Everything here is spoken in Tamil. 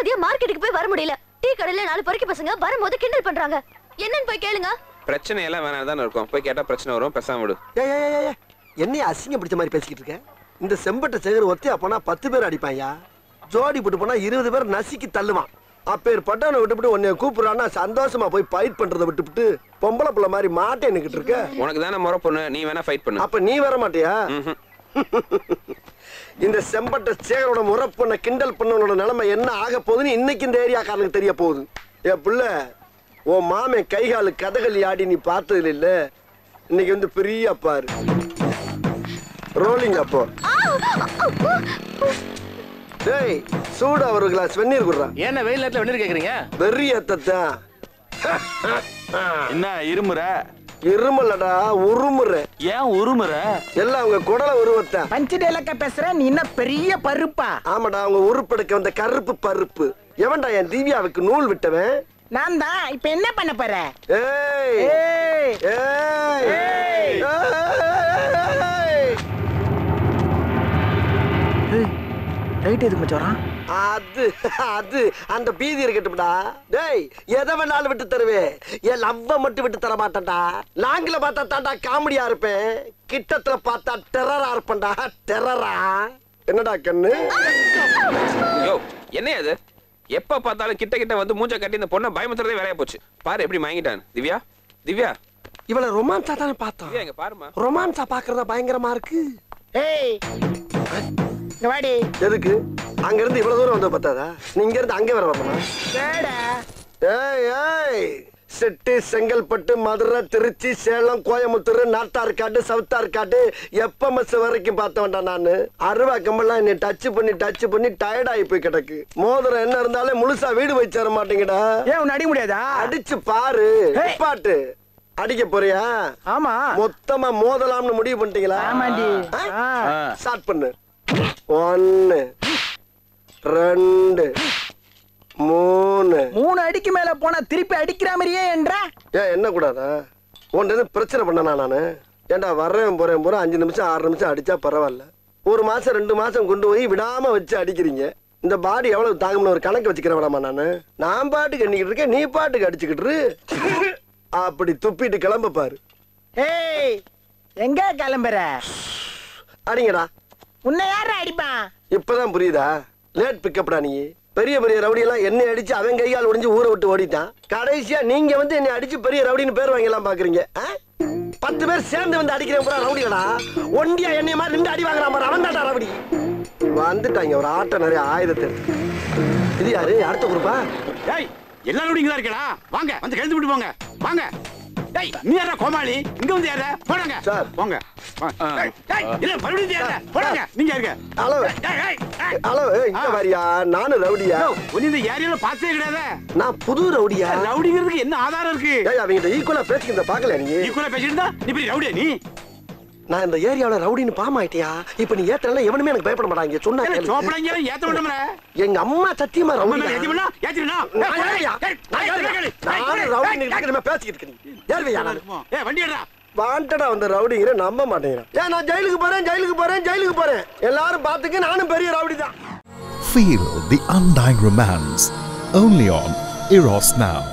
நிம்மதியா மார்க்கெட்டுக்கு போய் வர முடியல டீ கடையில நாலு பொறுக்கி பசங்க வரும்போது கிண்டல் பண்றாங்க என்னன்னு போய் கேளுங்க பிரச்சனை எல்லாம் வேணாம் தானே இருக்கும் போய் கேட்டா பிரச்சனை வரும் பேசாம விடு ஏய், ஏய், ஏய், ஏய், என்னைய அசிங்கம் பிடிச்ச மாதிரி பேசிக்கிட்டு இருக்க இந்த செம்பட்ட சேகர் ஒத்தையா போனா பத்து பேர் அடிப்பான்யா ஜோடி போட்டு போனா இருபது பேர் நசுக்கி தள்ளுவான் அப்பேர் பட்டவனை விட்டுவிட்டு உன்னை கூப்பிடுறான்னா சந்தோஷமா போய் ஃபைட் பண்றதை விட்டுவிட்டு பொம்பளை புள்ள மாதிரி மாட்டே நிக்கிட்டு இருக்க உனக்கு தானே முறை பொண்ணு நீ வேணா ஃபைட் பண்ணு அப்ப நீ வர மாட்டியா ம்ஹும். இந்த செம்பட்ட சேகரோட முறை பண்ண கிண்டல் பண்ணவனோட நிலைமை என்ன ஆக போகுதுன்னு இன்னைக்கு இந்த ஏரியாக்காரனுக்கு தெரிய போகுது ஏ புள்ள உன் மாமன் கை காலு கதகளி ஆடி நீ பார்த்தது இல்ல இன்னைக்கு வந்து பெரிய பாரு ரோலிங் அப்போ டேய் சூடா ஒரு கிளாஸ் வெந்நீர் குடுறான் என்ன வெயில் நேரத்துல வெந்நீர் கேக்குறீங்க வெறி ஏத்தத்தான் என்ன இருமுற இருமலடா உருமுற ஏன் உருமுற எல்லாம் அவங்க குடல உருவத்தான் பஞ்சு டேலக்க பேசுற நீ என்ன பெரிய பருப்பா ஆமாடா அவங்க உருப்பெடுக்க வந்த கருப்பு பருப்பு எவன்டா என் திவ்யாவுக்கு நூல் விட்டவன் நான் தான் இப்ப என்ன பண்ண போற ஏய் ஏய் ஏய் ஏய். ஏய். ரைட் எதுக்கு மச்சான் வரான் அது அது அந்த பீதி இருக்கட்டும்டா டேய் எதை வேணாலும் விட்டு தருவேன் என் லவ்வ மட்டும் விட்டு தர மாட்டேன்டா லாங்கில பார்த்தா தாண்டா காமெடியா இருப்பேன் கிட்டத்துல பார்த்தா டெரரா இருப்பேன்டா டெரரா என்னடா கண்ணு யோ என்ன அது எப்ப பார்த்தாலும் கிட்ட கிட்ட வந்து மூஞ்ச கட்டி இந்த பொண்ணை பயமுத்துறதே வேலையா போச்சு பாரு எப்படி வாங்கிட்டான் திவ்யா திவ்யா இவள ரொமான்ஸா தானே பார்த்தோம் திவ்யா இங்க பாருமா ரொமான்ஸா பாக்குறதா பயங்கரமா இருக்கு ஏய் இங்க வாடி எதுக்கு அங்க இருந்து இவ்வளவு தூரம் வந்து பார்த்தாதா நீ இங்க இருந்து அங்க வர வரணுமா டேடா ஏய் ஏய் செட்டி செங்கல்பட்டு மதுரை திருச்சி சேலம் கோயம்புத்தூர் நாட்டார்காடு சவுத்தார்காடு எப்பமஸ் வரைக்கும் பார்த்தவன்டா நானு அருவா கம்பெல்லாம் என்னை டச் பண்ணி டச் பண்ணி டயர்ட் ஆகி போய் கிடக்கு மோதிரம் என்ன இருந்தாலே முழுசா வீடு வச்சு தர மாட்டேங்கடா ஏன் உன்னை அடிக்க முடியாதா அடிச்சு பாரு ஏய். பாட்டு அடிக்க போறியா ஆமா மொத்தமா மோதலாம்னு முடிவு பண்ணிட்டீங்களா ஆமாண்டி ஆ. ஸ்டார்ட் பண்ணு ஒன்னு ரெண்டு மூணு மூணு அடிக்கு மேல போனா திருப்பி அடிக்கிற மாதிரியே என்றா ஏன் என்ன கூடாதா உன்ட்ட இருந்து பிரச்சனை பண்ணனா நானு ஏன்டா வர்றேன் போறேன் போறேன் அஞ்சு நிமிஷம் ஆறு நிமிஷம் அடிச்சா பரவாயில்ல ஒரு மாசம் ரெண்டு மாசம் கொண்டு போய் விடாம வச்சு அடிக்கிறீங்க இந்த பாடி எவ்வளவு தாங்கும்னு ஒரு கணக்கு வச்சுக்கிறேன் வேணாமா நானு நான் பாட்டுக்கு எண்ணிக்கிட்டு இருக்கேன் நீ பாட்டுக்கு அடிச்சுக்கிட்டு இரு. அப்படி துப்பிட்டு கிளம்ப பாரு ஏய் எங்க கிளம்புற அடிங்கடா உன்னை யார அடிப்பான் இப்பதான் புரியுதா லேட் பிக்கப்டா நீ பெரிய பெரிய ரவுடி எல்லாம் என்னை அடிச்சு அவன் கை கால் ஒடிஞ்சு ஊரை விட்டு ஓடிட்டான் கடைசியா நீங்க வந்து என்னை அடிச்சு பெரிய ரவுடின்னு பேர் வாங்கலாம் பாக்குறீங்க ஆ? பத்து பேர் சேர்ந்து வந்து அடிக்கிறேன் பூரா ரவுடிகளா ஒண்டியா என்னைய மாதிரி ரெண்டு அடி வாங்குறான் பாரு அவன் தான்டா ரவுடி வந்துட்டாங்க ஒரு ஆட்டம் நிறைய ஆயுதத்தை எடுத்து. இது யாரு அடுத்த குரூப்பா டேய் எல்லாரும் இங்க தான் இருக்கடா வாங்க வந்து கழுத்து விட்டு போங்க வாங்க டேய் நீ யாரா கோமாளி இங்க வந்து யாரா போடுங்க சார். போங்க வாங்க. டேய், டேய், இல்ல மறுபடியும் நீ யாரா போடுங்க நீங்க இருங்க ஹலோ டேய், டேய், டேய். ஹலோ இங்க வாரியா நானும் ரவுடியா யோ, உன்னை இந்த ஏரியால பார்த்தே கிடையாது நான் புது ரவுடியா ரவுடிங்கிறதுக்கு என்ன ஆதாரம் இருக்கு ஏய் அவங்க ஈக்குவலா பேசிக்கிட்ட பாக்கல நீ ஈக்குவலா பேசிட்டு இருந்தா நீ பெரிய ரவுடியா நீ நான் இந்த ஏரியாவுல ரவுடின்னு பாமாயிட்டியா இப்ப நீ ஏத்தல எவனுமே எனக்கு பயப்பட மாட்டாங்க சொன்னா ஏன்னா, கேளு. சோப்படாங்க ஏத்த விட்டோம்ல எங்க அம்மா சத்தியமா அம்மா ரவுடி மேல ஏத்தினா ஏத்தினா நான் யாரையா? நான் யாரையா? நானும் ரவுடி நிக்கிறேன் பேசிக்கிட்டு இருக்கேன் ஏறுவியா நான் ஏ வண்டி எடுடா வாண்டடா வந்த ரவுடிங்கிற நம்ப மாட்டேங்கிறேன் ஏன் நான் ஜெயிலுக்கு போறேன் ஜெயிலுக்கு போறேன் ஜெயிலுக்கு போறேன் எல்லாரும் பாத்துக்க நானும் பெரிய ரவுடி தான் Feel the undying romance only on Eros Now.